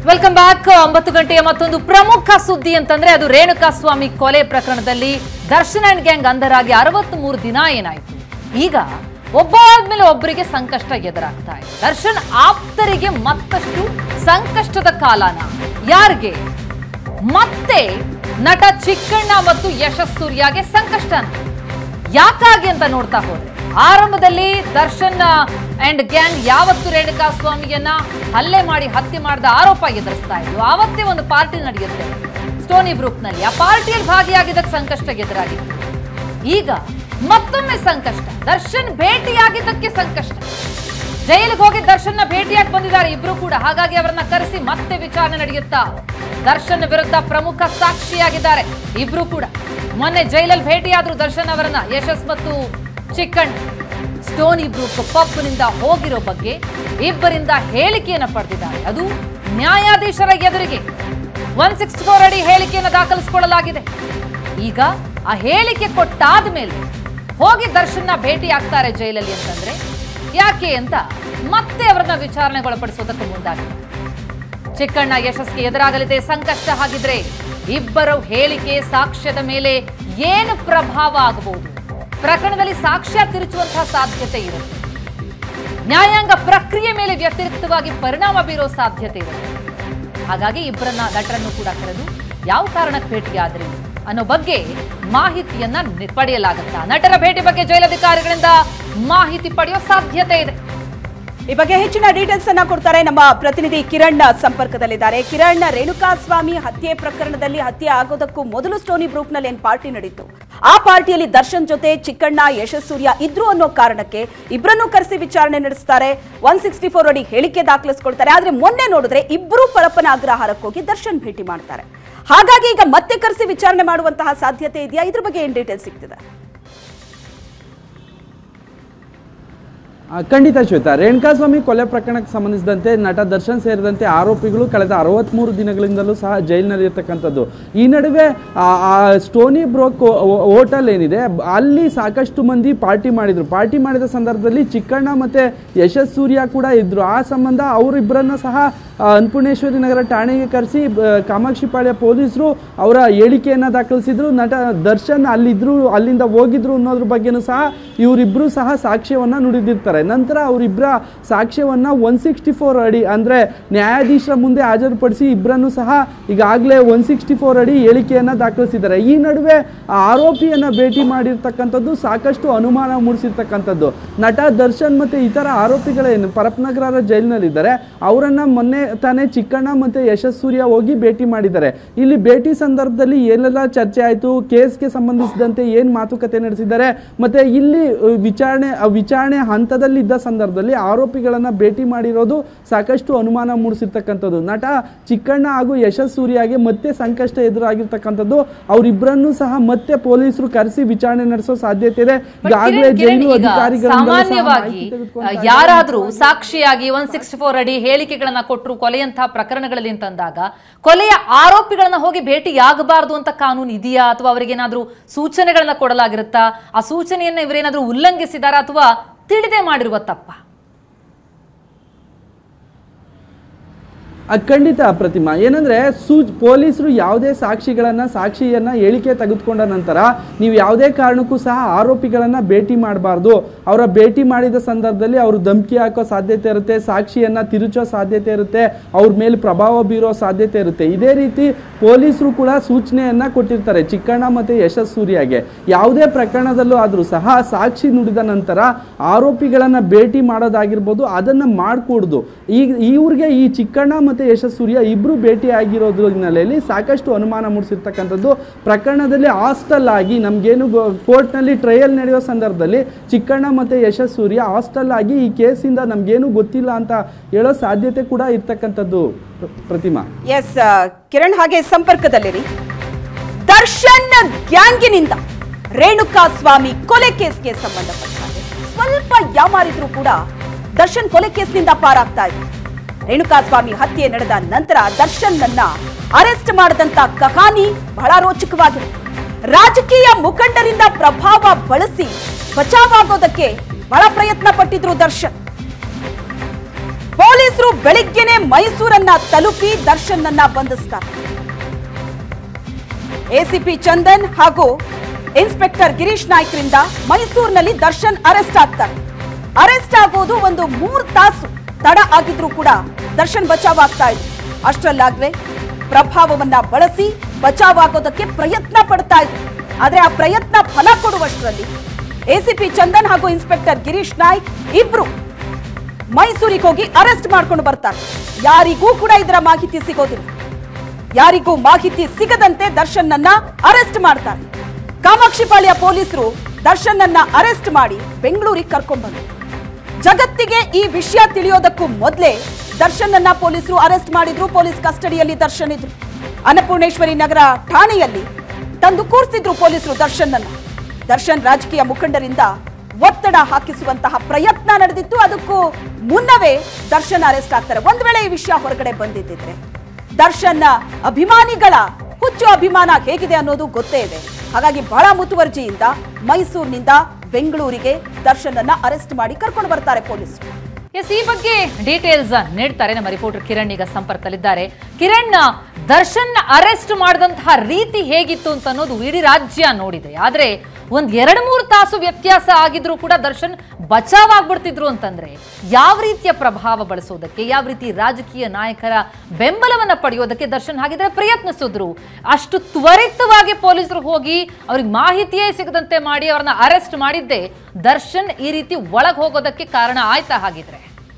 Welcome back ಒಂಬತ್ತು ಗಂಟೆಯ ಮತ್ತೊಂದು ಪ್ರಮುಖ ಸುದ್ದಿ ಅಂತಂದ್ರೆ ಅದು ರೇಣುಕಾ ಸ್ವಾಮಿ ಕೊಲೆ ಪ್ರಕರಣದಲ್ಲಿ ದರ್ಶನ್ ಅಂಡ್ ಗ್ಯಾಂಗ್ ಅಂಧರಾಗಿ ಅರವತ್ತ್ ಮೂರು ದಿನ ಏನಾಯ್ತು ಈಗ ಒಬ್ಬಾದ್ಮೇಲೆ ಒಬ್ಬರಿಗೆ ಸಂಕಷ್ಟ ಎದುರಾಗ್ತಾ ಇದೆ ದರ್ಶನ್ ಆಪ್ತರಿಗೆ ಮತ್ತಷ್ಟು ಸಂಕಷ್ಟದ ಕಾಲನ ಯಾರಿಗೆ ಮತ್ತೆ ನಟ ಚಿಕ್ಕಣ್ಣ ಮತ್ತು ಯಶಸ್ ಸೂರ್ಯಗೆ ಸಂಕಷ್ಟನ ಯಾಕಾಗಿ ಅಂತ ನೋಡ್ತಾ ಹೋದ್ರೆ ಆರಂಭದಲ್ಲಿ ದರ್ಶನ್ ಅಂಡ್ ಗ್ಯಾಂಗ್ ಯಾವತ್ತು ರೇಣುಕಾ ಸ್ವಾಮಿಯನ್ನ ಹಲ್ಲೆ ಮಾಡಿ ಹತ್ಯೆ ಮಾಡಿದ ಆರೋಪ ಎದುರಿಸ್ತಾ ಇದ್ರು ಆವತ್ತೇ ಒಂದು ಪಾರ್ಟಿ ನಡೆಯುತ್ತೆ ಸ್ಟೋನಿ ನಲ್ಲಿ ಆ ಪಾರ್ಟಿಯಲ್ಲಿ ಭಾಗಿಯಾಗಿದ್ದಕ್ಕೆ ಸಂಕಷ್ಟ ಎದುರಾಗಿತ್ತು ಈಗ ಮತ್ತೊಮ್ಮೆ ಸಂಕಷ್ಟ ದರ್ಶನ್ ಭೇಟಿಯಾಗಿದ್ದಕ್ಕೆ ಸಂಕಷ್ಟ ಜೈಲಿಗೆ ಹೋಗಿ ದರ್ಶನ್ನ ಭೇಟಿಯಾಗಿ ಬಂದಿದ್ದಾರೆ ಇಬ್ರು ಕೂಡ ಹಾಗಾಗಿ ಅವರನ್ನ ಕರೆಸಿ ಮತ್ತೆ ವಿಚಾರಣೆ ನಡೆಯುತ್ತಾ ದರ್ಶನ್ ವಿರುದ್ಧ ಪ್ರಮುಖ ಸಾಕ್ಷಿಯಾಗಿದ್ದಾರೆ ಇಬ್ರು ಕೂಡ ಮೊನ್ನೆ ಜೈಲಲ್ಲಿ ಭೇಟಿಯಾದ್ರು ದರ್ಶನ್ ಅವರನ್ನ ಯಶಸ್ ಮತ್ತು ಚಿಕ್ಕಣ್ಣ ಸ್ಟೋನಿ ಬ್ರೂಕ್ ಪಬ್ನಿಂದ ಹೋಗಿರೋ ಬಗ್ಗೆ ಇಬ್ಬರಿಂದ ಹೇಳಿಕೆಯನ್ನು ಪಡೆದಿದ್ದಾರೆ ಅದು ನ್ಯಾಯಾಧೀಶರ ಎದುರಿಗೆ ಒನ್ ಸಿಕ್ಸ್ಟಿ ಫೋರ್ ಅಡಿ ಹೇಳಿಕೆಯನ್ನು ದಾಖಲಿಸಿಕೊಳ್ಳಲಾಗಿದೆ ಈಗ ಆ ಹೇಳಿಕೆ ಕೊಟ್ಟಾದ ಮೇಲೆ ಹೋಗಿ ದರ್ಶನ್ನ ಭೇಟಿ ಆಗ್ತಾರೆ ಜೈಲಲ್ಲಿ ಅಂತಂದ್ರೆ ಯಾಕೆ ಅಂತ ಮತ್ತೆ ಅವರನ್ನ ವಿಚಾರಣೆಗೊಳಪಡಿಸೋದಕ್ಕೆ ಮುಂದಾಗಿದೆ ಚಿಕ್ಕಣ್ಣ ಯಶಸ್ಗೆ ಎದುರಾಗಲಿದೆ ಸಂಕಷ್ಟ ಹಾಗಿದ್ರೆ ಇಬ್ಬರು ಹೇಳಿಕೆ ಸಾಕ್ಷ್ಯದ ಮೇಲೆ ಏನು ಪ್ರಭಾವ ಆಗಬಹುದು ಪ್ರಕರಣದಲ್ಲಿ ಸಾಕ್ಷ್ಯ ತಿರುಚುವಂತಹ ಸಾಧ್ಯತೆ ಇರುತ್ತೆ ನ್ಯಾಯಾಂಗ ಪ್ರಕ್ರಿಯೆ ಮೇಲೆ ವ್ಯತಿರಿಕ್ತವಾಗಿ ಪರಿಣಾಮ ಬೀರೋ ಸಾಧ್ಯತೆ ಇರುತ್ತೆ ಹಾಗಾಗಿ ಇಬ್ಬರನ್ನ ನಟರನ್ನು ಕೂಡ ಕರೆದು ಯಾವ ಕಾರಣಕ್ಕೆ ಭೇಟಿಯಾದ್ರಿ ಅನ್ನೋ ಬಗ್ಗೆ ಮಾಹಿತಿಯನ್ನ ನಿ- ಪಡೆಯಲಾಗುತ್ತಾ ನಟರ ಭೇಟಿ ಬಗ್ಗೆ ಜೈಲಧಿಕಾರಿಗಳಿಂದ ಮಾಹಿತಿ ಪಡೆಯೋ ಸಾಧ್ಯತೆ ಇದೆ ಈ ಬಗ್ಗೆ ಹೆಚ್ಚಿನ ಡೀಟೇಲ್ಸ್ ಅನ್ನ ಕೊಡ್ತಾರೆ ನಮ್ಮ ಪ್ರತಿನಿಧಿ ಕಿರಣ್ ಸಂಪರ್ಕದಲ್ಲಿದ್ದಾರೆ ಕಿರಣ್ ರೇಣುಕಾ ಸ್ವಾಮಿ ಹತ್ಯೆ ಪ್ರಕರಣದಲ್ಲಿ ಹತ್ಯೆ ಆಗೋದಕ್ಕೂ ಮೊದಲು ಸ್ಟೋನಿ ಬ್ರೂಕ್ ನಲ್ಲಿ ಏನ್ ಪಾರ್ಟಿ ನಡೀತು ಆ ಪಾರ್ಟಿಯಲ್ಲಿ ದರ್ಶನ್ ಜೊತೆ ಚಿಕ್ಕಣ್ಣ ಯಶಸ್ ಸೂರ್ಯ ಇದ್ರು ಅನ್ನೋ ಕಾರಣಕ್ಕೆ ಇಬ್ಬರನ್ನೂ ಕರೆಸಿ ವಿಚಾರಣೆ ನಡೆಸ್ತಾರೆ ಒನ್ ಸಿಕ್ಸ್ಟಿ ಫೋರ್ ಅಡಿ ಹೇಳಿಕೆ ದಾಖಲಿಸ್ಕೊಳ್ತಾರೆ ಆದ್ರೆ ಮೊನ್ನೆ ನೋಡಿದ್ರೆ ಇಬ್ಬರು ಪರಪ್ಪನ ಅಗ್ರಹಾರಕ್ಕೆ ಹೋಗಿ ದರ್ಶನ್ ಭೇಟಿ ಮಾಡ್ತಾರೆ ಹಾಗಾಗಿ ಈಗ ಮತ್ತೆ ಕರೆಸಿ ವಿಚಾರಣೆ ಮಾಡುವಂತಹ ಸಾಧ್ಯತೆ ಇದೆಯಾ ಇದ್ರ ಬಗ್ಗೆ ಏನ್ ಡೀಟೇಲ್ಸ್ ಸಿಗ್ತಿದೆ ಆ, ಖಂಡಿತ ಶ್ವೇತಾ ರೇಣುಕಾಸ್ವಾಮಿ ಕೊಲೆ ಪ್ರಕರಣಕ್ಕೆ ಸಂಬಂಧಿಸಿದಂತೆ ನಟ ದರ್ಶನ್ ಸೇರಿದಂತೆ ಆರೋಪಿಗಳು ಕಳೆದ ಅರವತ್ತ್ಮೂರು ದಿನಗಳಿಂದಲೂ ಸಹ ಜೈಲಿನಲ್ಲಿ ಇರ್ತಕ್ಕಂಥದ್ದು ಈ ನಡುವೆ ಆ, ಆ ಸ್ಟೋನಿ ಬ್ರೋಕ್ ಹೋಟೆಲ್ ಏನಿದೆ ಬ- ಅಲ್ಲಿ ಸಾಕಷ್ಟು ಮಂದಿ ಪಾರ್ಟಿ ಮಾಡಿದ್ರು ಪಾರ್ಟಿ ಮಾಡಿದ ಸಂದರ್ಭದಲ್ಲಿ ಚಿಕ್ಕಣ್ಣ ಮತ್ತೆ ಯಶಸ್ ಸೂರ್ಯ ಕೂಡ ಇದ್ರು ಆ ಸಂಬಂಧ ಅವರಿಬ್ಬರನ್ನ ಸಹ ಆ, ಅನ್ನಪೂರ್ಣೇಶ್ವರಿ ನಗರ ಠಾಣೆಗೆ ಕರೆಸಿ ಕಾಮಾಕ್ಷಿಪಾಳ್ಯ ಪೊಲೀಸರು ಅವರ ಹೇಳಿಕೆಯನ್ನು ದಾಖಲಿಸಿದ್ರು ನಟ ದರ್ಶನ್ ಅಲ್ಲಿದ್ರು ಅಲ್ಲಿಂದ ಹೋಗಿದ್ರು ಅನ್ನೋದ್ರ ಬಗ್ಗೆನೂ ಸಹ ಇವರಿಬ್ಬರು ಸಹ ಸಾಕ್ಷ್ಯವನ್ನು ನುಡಿದಿರ್ತಾರೆ ನಂತರ ಅವರಿಬ್ಬರ ಸಾಕ್ಷ್ಯವನ್ನು ಒನ್ ಸಿಕ್ಸ್ಟಿ ಫೋರ್ ಅಡಿ ಅಂದರೆ ನ್ಯಾಯಾಧೀಶರ ಮುಂದೆ ಹಾಜರುಪಡಿಸಿ ಇಬ್ಬರನ್ನು ಸಹ ಈಗಾಗಲೇ ಒನ್ ಸಿಕ್ಸ್ಟಿ ಫೋರ್ ಅಡಿ ಹೇಳಿಕೆಯನ್ನು ದಾಖಲಿಸಿದ್ದಾರೆ ಈ ನಡುವೆ ಆ ಆರೋಪಿಯನ್ನು ಭೇಟಿ ಮಾಡಿರ್ತಕ್ಕಂಥದ್ದು ಸಾಕಷ್ಟು ಅನುಮಾನ ಮೂಡಿಸಿರ್ತಕ್ಕಂಥದ್ದು ನಟ ದರ್ಶನ್ ಮತ್ತು ಇತರ ಆರೋಪಿಗಳೇನು ಪರಪ್ನಗರ ಜೈಲಿನಲ್ಲಿದ್ದಾರೆ ಅವರನ್ನು ಮೊನ್ನೆ ತಾನೇ ಚಿಕ್ಕಣ್ಣ ಮತ್ತು ಯಶಸ್ ಸೂರ್ಯ ಹೋಗಿ ಭೇಟಿ ಮಾಡಿದ್ದಾರೆ ಇಲ್ಲಿ ಭೇಟಿ ಸಂದರ್ಭದಲ್ಲಿ ಏನೆಲ್ಲ ಚರ್ಚೆ ಆಯಿತು ಕೇಸ್ಗೆ ಸಂಬಂಧಿಸಿದಂತೆ ಏನು ಮಾತುಕತೆ ನಡೆಸಿದ್ದಾರೆ ಮತ್ತು ಇಲ್ಲಿ ಅ, ವಿಚಾರಣೆ ಅ, ವಿಚಾರಣೆ ಹಂತದಲ್ಲಿದ್ದ ಸಂದರ್ಭದಲ್ಲಿ ಆರೋಪಿಗಳನ್ನು ಭೇಟಿ ಮಾಡಿರೋದು ಸಾಕಷ್ಟು ಅನುಮಾನ ಮೂಡಿಸಿರ್ತಕ್ಕಂಥದ್ದು ನಟ ಚಿಕ್ಕಣ್ಣ ಹಾಗೂ ಯಶಸ್ ಸೂರ್ಯಗೆ ಮತ್ತೆ ಸಂಕಷ್ಟ ಎದುರಾಗಿರ್ತಕ್ಕಂಥದ್ದು ಅವರಿಬ್ಬರನ್ನೂ ಸಹ ಮತ್ತೆ ಪೊಲೀಸರು ಕರೆಸಿ ವಿಚಾರಣೆ ನಡೆಸೋ ಸಾಧ್ಯತೆ ಇದೆ ಬಟ್ ಈಗಾಗಲೇ ಕಿರಣ್, ಕಿರಣ್, ಜೈಲು ಈಗ ಅಧಿಕಾರಿಗಳಿಂದಲೂ ಸಹ ಸಾಮಾನ್ಯವಾಗಿ ಮಾಹಿತಿ ತೆಗೆದುಕೊಳ್ತಾ ಆ, ಇದ್ದಾರೆ. ಯಾರಾದ್ರೂ ಸಾಕ್ಷಿಯಾಗಿ ಒನ್ ಸಿಕ್ಸ್ಟಿ ಫೋರ್ ಅಡಿ ಹೇಳಿಕೆಗಳನ್ನ ಕೊಟ್ಟರು ಕೊಲೆಯಂತಹ ಪ್ರಕರಣಗಳಲ್ಲಿ ಅಂತಂದಾಗ ಕೊಲೆಯ ಆರೋಪಿಗಳನ್ನ ಹೋಗಿ ಭೇಟಿಯಾಗಬಾರದು ಅಂತ ಕಾನೂನು ಇದೆಯಾ ಅಥವಾ ಅವರಿಗೇನಾದ್ರೂ ಸೂಚನೆಗಳನ್ನ ಕೊಡಲಾಗಿರುತ್ತಾ ಆ ಸೂಚನೆಯನ್ನ ಇವರೇನಾದ್ರೂ ಉಲ್ಲಂಘಿಸಿದಾರಾ ಅಥವಾ ತಿಳಿದೇ ಮಾಡಿರುವ ತಪ್ಪ ಅದ್ ಖಂಡಿತ ಪ್ರತಿಮಾ ಏನಂದ್ರೆ ಸೂ ಪೊಲೀಸರು ಯಾವುದೇ ಸಾಕ್ಷಿಗಳನ್ನ ಸಾಕ್ಷಿಯನ್ನ ಹೇಳಿಕೆ ತೆಗೆದುಕೊಂಡ ನಂತರ ನೀವು ಯಾವುದೇ ಕಾರಣಕ್ಕೂ ಸಹ ಆರೋಪಿಗಳನ್ನ ಭೇಟಿ ಮಾಡಬಾರ್ದು ಅವರ ಭೇಟಿ ಮಾಡಿದ ಸಂದರ್ಭದಲ್ಲಿ ಅವರು ಧಮಕಿ ಹಾಕೋ ಸಾಧ್ಯತೆ ಇರುತ್ತೆ ಸಾಕ್ಷಿಯನ್ನ ತಿರುಚೋ ಸಾಧ್ಯತೆ ಇರುತ್ತೆ ಅವ್ರ ಮೇಲೆ ಪ್ರಭಾವ ಬೀರೋ ಸಾಧ್ಯತೆ ಇರುತ್ತೆ ಇದೇ ರೀತಿ ಪೊಲೀಸರು ಕೂಡ ಸೂಚನೆಯನ್ನ ಕೊಟ್ಟಿರ್ತಾರೆ ಚಿಕ್ಕಣ್ಣ ಮತ್ತೆ ಯಶಸ್ ಸೂರ್ಯಗೆ ಯಾವುದೇ ಪ್ರಕರಣದಲ್ಲೂ ಆದರೂ ಸಹ ಸಾಕ್ಷಿ ನುಡಿದ ನಂತರ ಆರೋಪಿಗಳನ್ನ ಭೇಟಿ ಮಾಡೋದಾಗಿರ್ಬೋದು ಅದನ್ನ ಮಾಡ್ಕೂಡ್ದು ಈಗ ಇವ್ರಿಗೆ ಈ ಚಿಕ್ಕಣ್ಣ ಮತ್ತೆ ಯಶಸ್ ಸೂರ್ಯ ಇಬ್ರು ಭೇಟಿ ಆಗಿರೋದ್ರ ಹಿನ್ನೆಲೆಯಲ್ಲಿ ಸಾಕಷ್ಟು ಅನುಮಾನ ಮೂಡಿಸಿರ್ತಕ್ಕಂಥದ್ದು ಪ್ರಕರಣದಲ್ಲಿ ಹಾಸ್ಟೆಲ್ ಆಗಿ ನಮ್ಗೇನು ಕೋರ್ಟ್ನಲ್ಲಿ ಟ್ರಯಲ್ ನಡೆಯೋ ಸಂದರ್ಭದಲ್ಲಿ ಚಿಕ್ಕಣ್ಣ ಮತ್ತೆ ಯಶಸ್ ಸೂರ್ಯ ಹಾಸ್ಟೆಲ್ ಆಗಿ ಈ ಕೇಸಿಂದ ನಮ್ಗೇನು ಗೊತ್ತಿಲ್ಲ ಅಂತ ಹೇಳೋ ಸಾಧ್ಯತೆ ಕೂಡ ಇರ್ತಕ್ಕಂಥದ್ದು ಪ್ರ- ಪ್ರತಿಮಾ ಎಸ್ ಕಿರಣ್ ಹಾಗೆ ಸಂಪರ್ಕದಲ್ಲಿರಿ ದರ್ಶನ್ ಗ್ಯಾಂಗಿನಿಂದ ರೇಣುಕಾ ಸ್ವಾಮಿ ಕೊಲೆ ಕೇಸ್ಗೆ ಸಂಬಂಧಪಟ್ಟ ಹಾಗೆ ಸ್ವಲ್ಪ ಯಾಮಾರಿದ್ರು ಕೂಡ ದರ್ಶನ್ ಕೊಲೆ ಕೇಸ್ನಿಂದ ಪಾರಾಗ್ತಾ ಇದ್ರು ರೇಣುಕಾ ಸ್ವಾಮಿ ಹತ್ಯೆ ನಡೆದ ನಂತರ ದರ್ಶನ್ ನನ್ನ ಅರೆಸ್ಟ್ ಮಾಡಿದಂತ ಕಹಾನಿ ಬಹಳ ರೋಚಕವಾಗಿದೆ ರಾಜಕೀಯ ಮುಖಂಡರಿಂದ ಪ್ರಭಾವ ಬಳಸಿ ಬಚಾವಾಗೋದಕ್ಕೆ ಬಹಳ ಪ್ರಯತ್ನ ಪಟ್ಟಿದ್ರು ದರ್ಶನ್ ಪೊಲೀಸರು ಬೆಳಿಗ್ಗೆನೆ ಮೈಸೂರನ್ನ ತಲುಪಿ ದರ್ಶನ್ನನ್ನ ಬಂಧಿಸ್ತಾರೆ ಎಸಿಪಿ ಚಂದನ್ ಹಾಗೂ ಇನ್ಸ್ಪೆಕ್ಟರ್ ಗಿರೀಶ್ ನಾಯ್ಕರಿಂದ ಮೈಸೂರಿನಲ್ಲಿ ದರ್ಶನ್ ಅರೆಸ್ಟ್ ಆಗ್ತಾರೆ ಅರೆಸ್ಟ್ ಆಗೋದು ಒಂದು ಮೂರ್ ತಾಸು ತಡ ಆಗಿದ್ರೂ ಕೂಡ ದರ್ಶನ್ ಬಚಾವ್ ಆಗ್ತಾ ಇದ್ರು ಅಷ್ಟರಲ್ಲಾಗ್ಲೇ ಪ್ರಭಾವವನ್ನ ಬಳಸಿ ಬಚಾವ್ ಆಗೋದಕ್ಕೆ ಪ್ರಯತ್ನ ಪಡ್ತಾ ಇದ್ರು ಆದ್ರೆ ಆ ಪ್ರಯತ್ನ ಫಲ ಕೊಡುವಷ್ಟರಲ್ಲಿ ಎಸಿಪಿ ಚಂದನ್ ಹಾಗೂ ಇನ್ಸ್ಪೆಕ್ಟರ್ ಗಿರೀಶ್ ನಾಯ್ಕ್ ಇಬ್ರು ಮೈಸೂರಿಗೆ ಹೋಗಿ ಅರೆಸ್ಟ್ ಮಾಡ್ಕೊಂಡು ಬರ್ತಾರೆ ಯಾರಿಗೂ ಕೂಡ ಇದರ ಮಾಹಿತಿ ಸಿಗೋದಿಲ್ಲ ಯಾರಿಗೂ ಮಾಹಿತಿ ಸಿಗದಂತೆ ದರ್ಶನ್ನನ್ನ ಅರೆಸ್ಟ್ ಮಾಡ್ತಾರೆ ಕಾಮಾಕ್ಷಿಪಾಳ್ಯ ಪೊಲೀಸರು ದರ್ಶನ್ನನ್ನ ಅರೆಸ್ಟ್ ಮಾಡಿ ಬೆಂಗಳೂರಿಗೆ ಕರ್ಕೊಂಡ್ ಬಂದ್ರು ಜಗತ್ತಿಗೆ ಈ ವಿಷಯ ತಿಳಿಯೋದಕ್ಕೂ ಮೊದಲೇ ದರ್ಶನ್ನನ್ನ ಪೊಲೀಸರು ಅರೆಸ್ಟ್ ಮಾಡಿದ್ರು ಪೊಲೀಸ್ ಕಸ್ಟಡಿಯಲ್ಲಿ ದರ್ಶನ್ ಇದ್ರು ಅನ್ನಪೂರ್ಣೇಶ್ವರಿ ನಗರ ಠಾಣೆಯಲ್ಲಿ ತಂದು ಕೂರಿಸಿದ್ರು ಪೊಲೀಸರು ದರ್ಶನ್ನನ್ನ ದರ್ಶನ್ ರಾಜಕೀಯ ಮುಖಂಡರಿಂದ ಒತ್ತಡ ಹಾಕಿಸುವಂತಹ ಪ್ರಯತ್ನ ನಡೆದಿತ್ತು ಅದಕ್ಕೂ ಮುನ್ನವೇ ದರ್ಶನ್ ಅರೆಸ್ಟ್ ಆಗ್ತಾರೆ ಒಂದ್ ವೇಳೆ ಈ ವಿಷಯ ಹೊರಗಡೆ ಬಂದಿದ್ದಿದ್ರೆ ದರ್ಶನ್ನ ಅಭಿಮಾನಿಗಳ ಹುಚ್ಚು ಅಭಿಮಾನ ಹೇಗಿದೆ ಅನ್ನೋದು ಗೊತ್ತೇ ಇದೆ ಹಾಗಾಗಿ ಬಹಳ ಮುತುವರ್ಜಿಯಿಂದ ಮೈಸೂರಿನಿಂದ ಬೆಂಗಳೂರಿಗೆ ದರ್ಶನನ್ನ ಅರೆಸ್ಟ್ ಮಾಡಿ ಕರ್ಕೊಂಡು ಬರ್ತಾರೆ ಪೊಲೀಸರು ಎಸ್ ಈ ಬಗ್ಗೆ ಡೀಟೇಲ್ಸ್ ನೀಡ್ತಾರೆ ನಮ್ಮ ರಿಪೋರ್ಟರ್ ಕಿರಣ್ ಈಗ ಸಂಪರ್ಕದಲ್ಲಿದ್ದಾರೆ ಕಿರಣ್ ದರ್ಶನ್ ಅರೆಸ್ಟ್ ಮಾಡಿದಂತಹ ರೀತಿ ಹೇಗಿತ್ತು ಅಂತ ಅನ್ನೋದು ಇಡೀ ರಾಜ್ಯ ನೋಡಿದೆ ಆದ್ರೆ ಒಂದ್ ಎರಡ್ ಮೂರು ತಾಸು ವ್ಯತ್ಯಾಸ ಆಗಿದ್ರೂ ಕೂಡ ದರ್ಶನ್ ಬಚಾವ್ ಆಗ್ಬಿಡ್ತಿದ್ರು ಅಂತಂದ್ರೆ ಯಾವ ರೀತಿಯ ಪ್ರಭಾವ ಬಳಸೋದಕ್ಕೆ ಯಾವ ರೀತಿ ರಾಜಕೀಯ ನಾಯಕರ ಬೆಂಬಲವನ್ನ ಪಡೆಯೋದಕ್ಕೆ ದರ್ಶನ್ ಹಾಗಿದ್ರೆ ಪ್ರಯತ್ನಿಸಿದ್ರು ಅಷ್ಟು ತ್ವರಿತವಾಗಿ ಪೊಲೀಸರು ಹೋಗಿ ಅವ್ರಿಗೆ ಮಾಹಿತಿಯೇ ಸಿಗದಂತೆ ಮಾಡಿ ಅವ್ರನ್ನ ಅರೆಸ್ಟ್ ಮಾಡಿದ್ದೆ ದರ್ಶನ್ ಈ ರೀತಿ ಒಳಗ್ ಹೋಗೋದಕ್ಕೆ ಕಾರಣ ಆಯ್ತಾ ಹಾಗಿದ್ರೆ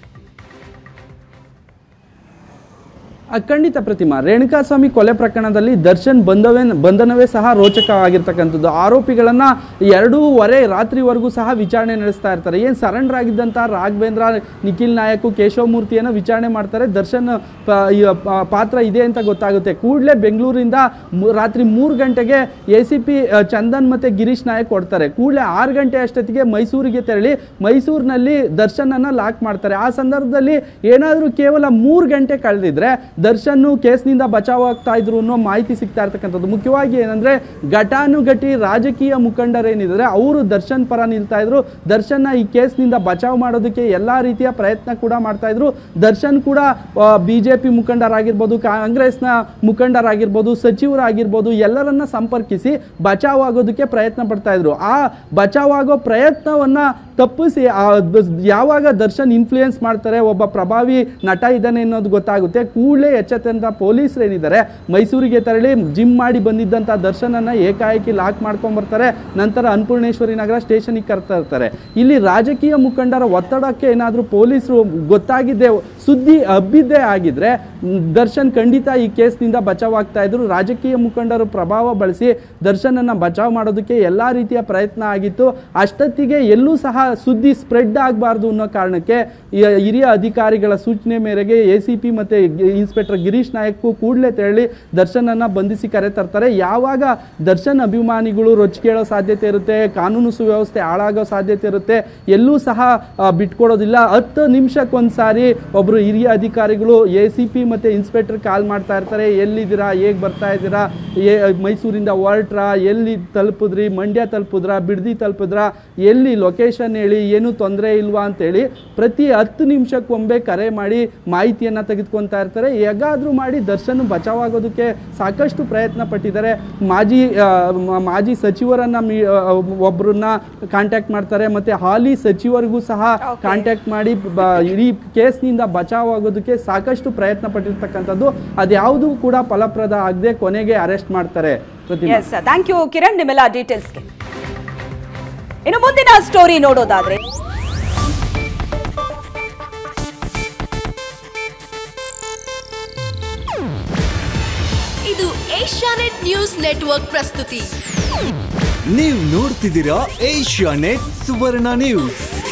ಆ, ಖಂಡಿತ ಪ್ರತಿಮಾ ರೇಣುಕಾಸ್ವಾಮಿ ಕೊಲೆ ಪ್ರಕರಣದಲ್ಲಿ ದರ್ಶನ್ ಬಂಧವೇ ಬಂಧನವೇ ಸಹ ರೋಚಕವಾಗಿರ್ತಕ್ಕಂಥದ್ದು ಆರೋಪಿಗಳನ್ನ ಎರಡೂವರೆ ರಾತ್ರಿವರೆಗೂ ಸಹ ವಿಚಾರಣೆ ನಡೆಸ್ತಾ ಇರ್ತಾರೆ ಏನು ಸರೆಂಡರ್ ಆಗಿದ್ದಂಥ ರಾಘವೇಂದ್ರ ನಿಖಿಲ್ ನಾಯಕ್ ಕೇಶವಮೂರ್ತಿಯನ್ನು ವಿಚಾರಣೆ ಮಾಡ್ತಾರೆ ದರ್ಶನ್ ಪ- ಈ, ಪ- ಪಾತ್ರ ಇದೆ ಅಂತ ಗೊತ್ತಾಗುತ್ತೆ ಕೂಡಲೇ ಬೆಂಗಳೂರಿಂದ ಮು- ರಾತ್ರಿ ಮೂರು ಗಂಟೆಗೆ ಎ ಸಿ ಪಿ ಚಂದನ್ ಮತ್ತೆ ಗಿರೀಶ್ ನಾಯಕ್ ಕೊಡ್ತಾರೆ ಕೂಡಲೇ ಆರು ಗಂಟೆ ಅಷ್ಟೊತ್ತಿಗೆ ಮೈಸೂರಿಗೆ ತೆರಳಿ ಮೈಸೂರಿನಲ್ಲಿ ದರ್ಶನನ್ನ ಲಾಕ್ ಮಾಡ್ತಾರೆ ಆ ಸಂದರ್ಭದಲ್ಲಿ ಏನಾದರೂ ಕೇವಲ ಮೂರು ಗಂಟೆ ಕಳೆದಿದ್ರೆ ದರ್ಶನ್ ಕೇಸ್ನಿಂದ ಬಚಾವ್ ಆಗ್ತಾ ಇದ್ರು ಅನ್ನೋ ಮಾಹಿತಿ ಸಿಗ್ತಾ ಇರ್ತಕ್ಕಂಥದ್ದು ಮುಖ್ಯವಾಗಿ ಏನಂದ್ರೆ ಘಟಾನುಘಟಿ ರಾಜಕೀಯ ಮುಖಂಡರೇನಿದ್ದಾರೆ ಅವರು ದರ್ಶನ್ ಪರ ನಿಲ್ತಾ ಇದ್ರು ದರ್ಶನ್ನ ಈ ಕೇಸ್ನಿಂದ ಬಚಾವ್ ಮಾಡೋದಕ್ಕೆ ಎಲ್ಲಾ ರೀತಿಯ ಪ್ರಯತ್ನ ಕೂಡ ಮಾಡ್ತಾ ಇದ್ರು ದರ್ಶನ್ ಕೂಡ ಬಿಜೆಪಿ ಮುಖಂಡರಾಗಿರ್ಬೋದು ಕಾಂಗ್ರೆಸ್ನ ಮುಖಂಡರಾಗಿರ್ಬೋದು ಸಚಿವರಾಗಿರ್ಬೋದು ಎಲ್ಲರನ್ನ ಸಂಪರ್ಕಿಸಿ ಬಚಾವ್ ಆಗೋದಕ್ಕೆ ಪ್ರಯತ್ನ ಪಡ್ತಾ ಇದ್ರು ಆ ಬಚಾವ್ ಆಗೋ ಪ್ರಯತ್ನವನ್ನ ತಪ್ಪಿಸಿ ಆ ದ- ಯಾವಾಗ ದರ್ಶನ್ ಇನ್ಫ್ಲೂಯೆನ್ಸ್ ಮಾಡ್ತಾರೆ ಒಬ್ಬ ಪ್ರಭಾವಿ ನಟ ಇದ್ದಾನೆ ಅನ್ನೋದು ಗೊತ್ತಾಗುತ್ತೆ ಕೂಡಲೇ ಎಚ್ಚೆತ್ತಂತ ಪೊಲೀಸರು ಏನಿದ್ದಾರೆ ಮೈಸೂರಿಗೆ ತೆರಳಿ ಜಿಮ್ ಮಾಡಿ ಬಂದಿದ್ದಂಥ ದರ್ಶನನ್ನ ಏಕಾಏಕಿ ಲಾಕ್ ಮಾಡ್ಕೊಂಡ್ ಬರ್ತಾರೆ ನಂತರ ಅನ್ನಪೂರ್ಣೇಶ್ವರಿ ನಗರ ಸ್ಟೇಷನ್ಗೆ ಕರ್ತಾ ಇರ್ತಾರೆ ಇಲ್ಲಿ ರಾಜಕೀಯ ಮುಖಂಡರ ಒತ್ತಡಕ್ಕೆ ಏನಾದರೂ ಪೊಲೀಸರು ಗೊತ್ತಾಗಿದ್ದೆ ಸುದ್ದಿ ಹಬ್ಬಿದ್ದೇ ಆಗಿದ್ರೆ ಮ್, ದರ್ಶನ್ ಖಂಡಿತ ಈ ಕೇಸ್ನಿಂದ ಬಚಾವ್ ಆಗ್ತಾ ಇದ್ರು ರಾಜಕೀಯ ಮುಖಂಡರು ಪ್ರಭಾವ ಬಳಸಿ ದರ್ಶನನ್ನ ಬಚಾವ್ ಮಾಡೋದಕ್ಕೆ ಎಲ್ಲಾ ರೀತಿಯ ಪ್ರಯತ್ನ ಆಗಿತ್ತು ಅಷ್ಟೊತ್ತಿಗೆ ಎಲ್ಲೂ ಸಹ ಸುದ್ದಿ ಸ್ಪ್ರೆಡ್ ಆಗಬಾರ್ದು ಅನ್ನೋ ಕಾರಣಕ್ಕೆ ಈ ಹಿರಿಯ ಅಧಿಕಾರಿಗಳ ಸೂಚನೆ ಮೇರೆಗೆ ಎ ಸಿ ಪಿ ಮತ್ತೆ ಗಿ- ಇನ್ಸ್ಪೆಕ್ಟರ್ ಗಿರೀಶ್ ನಾಯಕ್ ಕೂಡಲೇ ತೆರಳಿ ದರ್ಶನನ್ನ ಬಂಧಿಸಿ ಕರೆ ತರ್ತಾರೆ ಯಾವಾಗ ದರ್ಶನ್ ಅಭಿಮಾನಿಗಳು ರೊಚ್ಚಿಗೇಳೋ ಸಾಧ್ಯತೆ ಇರುತ್ತೆ ಕಾನೂನು ಸುವ್ಯವಸ್ಥೆ ಹಾಳಾಗೋ ಸಾಧ್ಯತೆ ಇರುತ್ತೆ ಎಲ್ಲೂ ಸಹ ಆ, ಬಿಟ್ಕೊಡೋದಿಲ್ಲ ಹತ್ತು ನಿಮಿಷಕ್ಕೊಂದ್ಸಾರಿ ಒಬ್ರು ಹಿರಿಯ ಅಧಿಕಾರಿಗಳು ಎ ಸಿ ಪಿ ಮತ್ತೆ ಇನ್ಸ್ಪೆಕ್ಟರ್ ಕಾಲ್ ಮಾಡ್ತಾ ಇರ್ತಾರೆ ಎಲ್ಲಿದ್ದೀರಾ ಹೇಗೆ ಬರ್ತಾ ಇದ್ದೀರಾ ಏ ಮೈಸೂರಿಂದ ಹೊರಟ್ರಾ ಎಲ್ಲಿ ತಲುಪಿದ್ರಿ ಮಂಡ್ಯ ತಲುಪಿದ್ರಾ ಬಿಡದಿ ತಲುಪಿದ್ರಾ ಎಲ್ಲಿ ಲೊಕೇಶನ್ ಹೇಳಿ ಏನು ತೊಂದರೆ ಇಲ್ವಾ ಅಂತೇಳಿ ಪ್ರತಿ ಹತ್ತು ನಿಮಿಷಕ್ಕೊಮ್ಮೆ ಕರೆ ಮಾಡಿ ಮಾಹಿತಿಯನ್ನು ತೆಗೆದುಕೊತಾ ಇರ್ತಾರೆ ಹೇಗಾದರೂ ಮಾಡಿ ದರ್ಶನ್ ಬಚಾವಾಗೋದಕ್ಕೆ ಸಾಕಷ್ಟು ಪ್ರಯತ್ನ ಪಟ್ಟಿದ್ದಾರೆ ಮಾಜಿ ಆ, ಮ- ಮಾಜಿ ಸಚಿವರನ್ನ ಮೀ ಆ, ಒಬ್ರನ್ನ ಕಾಂಟ್ಯಾಕ್ಟ್ ಮಾಡ್ತಾರೆ ಮತ್ತೆ ಹಾಲಿ ಸಚಿವರಿಗೂ ಸಹ Okay. ಕಾಂಟ್ಯಾಕ್ಟ್ ಮಾಡಿ ಬ- ಇಡೀ ಕೇಸ್ನಿಂದ ಬಚಾವ್ ಆಗೋದಕ್ಕೆ ಸಾಕಷ್ಟು ಪ್ರಯತ್ನ ಪಟ್ಟಿರ್ತಕ್ಕಂಥದ್ದು ಅದ್ಯಾವುದೂ ಕೂಡ ಫಲಪ್ರದ ಆಗದೆ ಕೊನೆಗೆ ಅರೆಸ್ಟ್ ಮಾಡ್ತಾರೆ Prathima S thank you Kiran ನಿಮ್ಮೆಲ್ಲ ಡೀಟೇಲ್ಸ್ಗೆ ಇನ್ನು ಮುಂದಿನ ಸ್ಟೋರಿ ನೋಡೋದಾದ್ರೆ ಇದು ಏಷ್ಯಾನೆಟ್ ನ್ಯೂಸ್ ನೆಟ್ವರ್ಕ್ ಪ್ರಸ್ತುತಿ ನೀವು ನೋಡ್ತಿದ್ದೀರಾ ಏಷ್ಯಾ ನೆಟ್ ಸುವರ್ಣ ನ್ಯೂಸ್